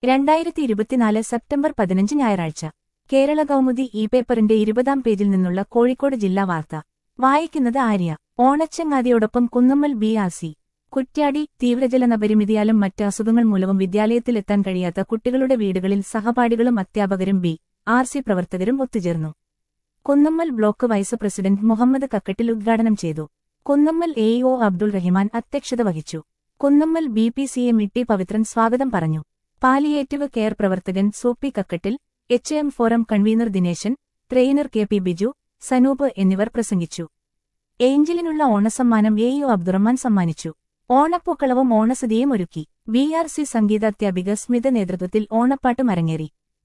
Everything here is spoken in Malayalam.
രണ്ടായിരത്തി ഇരുപത്തിനാല് സെപ്റ്റംബർ പതിനഞ്ച് ഞായറാഴ്ച കേരള കൗമുദി ഇ പേപ്പറിന്റെ ഇരുപതാം പേജിൽ നിന്നുള്ള കോഴിക്കോട് ജില്ലാ വാർത്ത വായിക്കുന്നത് ആര്യ ഓണച്ചങ്ങാതിയോടൊപ്പം Kunnummal B R C Kuttiadi തീവ്രജലനപരിമിതിയാലും മറ്റ് അസുഖങ്ങൾ മൂലവും വിദ്യാലയത്തിലെത്താൻ കഴിയാത്ത കുട്ടികളുടെ വീടുകളിൽ സഹപാഠികളും അധ്യാപകരും ബി ആർ സി പ്രവർത്തകരും ഒത്തുചേർന്നു Kunnummal block vice president Muhammad Kakkattil ഉദ്ഘാടനം ചെയ്തു കുന്നമ്മൽ എ ഒ അബ്ദുൾ റഹിമാൻ അധ്യക്ഷത വഹിച്ചു Kunnummal B P C M Itti Pavithran സ്വാഗതം പറഞ്ഞു പാലിയേറ്റീവ് കെയർ പ്രവർത്തകൻ സോപ്പി Kakkattil H M forum convener Dineshan trainer K P Biju Sanoop എന്നിവർ പ്രസംഗിച്ചു ഏഞ്ചലിനുള്ള ഓണസമ്മാനം എ യു അബ്ദുറഹ്മാൻ സമ്മാനിച്ചു ഓണപ്പൂക്കളവും ഓണസദ്യയും ഒരുക്കി ബി ആർ സി സംഗീതാധ്യാപിക സ്മിത നേതൃത്വത്തിൽ ഓണപ്പാട്ടും അരങ്ങേറി